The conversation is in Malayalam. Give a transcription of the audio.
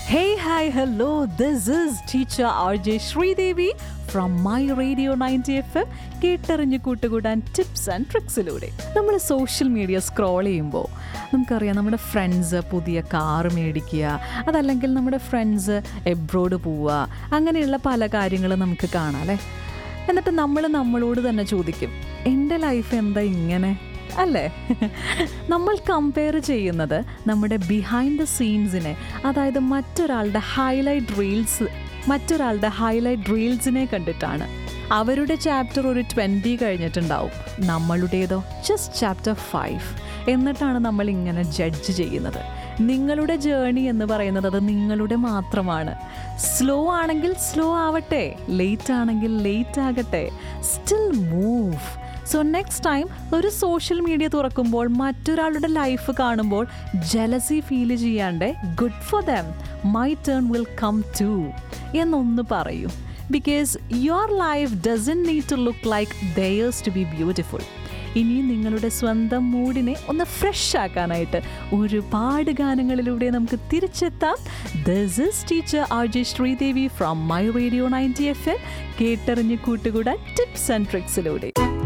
Hey, hi, hello. This is teacher RJ Sridevi from my radio ninety F M കേട്ടറിഞ്ഞ് കൂട്ടുകൂടാൻ ടിപ്സ് ആൻഡ് ട്രിക്സിലൂടെ നമ്മൾ സോഷ്യൽ മീഡിയ സ്ക്രോൾ ചെയ്യുമ്പോൾ നമുക്കറിയാം നമ്മുടെ ഫ്രണ്ട്സ് പുതിയ കാർ മേടിക്കുക അതല്ലെങ്കിൽ നമ്മുടെ ഫ്രണ്ട്സ് എബ്രോഡ് പോവുക അങ്ങനെയുള്ള പല കാര്യങ്ങളും നമുക്ക് കാണാം അല്ലേ എന്നിട്ട് നമ്മൾ നമ്മളോട് തന്നെ ചോദിക്കും എൻ്റെ ലൈഫ് എന്താ ഇങ്ങനെ അല്ലേ നമ്മൾ കമ്പയർ ചെയ്യുന്നത് നമ്മുടെ ബിഹൈൻഡ് ദ സീൻസിനെ അതായത് മറ്റൊരാളുടെ ഹൈലൈറ്റ് റീൽസ് മറ്റൊരാളുടെ ഹൈലൈറ്റ് റീൽസിനെ കണ്ടിട്ടാണ് അവരുടെ ചാപ്റ്റർ ഒരു ട്വൻറ്റി കഴിഞ്ഞിട്ടുണ്ടാവും നമ്മളുടേതോ ജസ്റ്റ് ചാപ്റ്റർ ഫൈവ് എന്നിട്ടാണ് നമ്മൾ ഇങ്ങനെ ജഡ്ജ് ചെയ്യുന്നത് നിങ്ങളുടെ ജേണി എന്ന് പറയുന്നത് അത് നിങ്ങളുടെ മാത്രമാണ് സ്ലോ ആണെങ്കിൽ സ്ലോ ആവട്ടെ ലേറ്റ് ആണെങ്കിൽ ലേറ്റ് ആകട്ടെ still move so next time ഒരു സോഷ്യൽ മീഡിയ തുറക്കുമ്പോൾ മറ്റൊരാളുടെ ലൈഫ് കാണുമ്പോൾ ജലസി ഫീൽ ചെയ്യാണ്ട് good for them my turn will come to എന്നൊന്ന് പറയൂ because your life doesn't need to look like theirs to be beautiful ഇനി നിങ്ങളുടെ സ്വന്തം മൂഡിനെ ഒന്ന് ഫ്രഷ് ആക്കാനായിട്ട് ഒരുപാട് ഗാനങ്ങളിലൂടെ നമുക്ക് തിരിച്ചെത്താം this is teacher R J Sridevi from my radio ninety F M കേട്ടറിഞ്ഞ് കൂട്ടുകൂടാൻ ടിപ്സ് ആൻഡ് ട്രിക്സിലൂടെ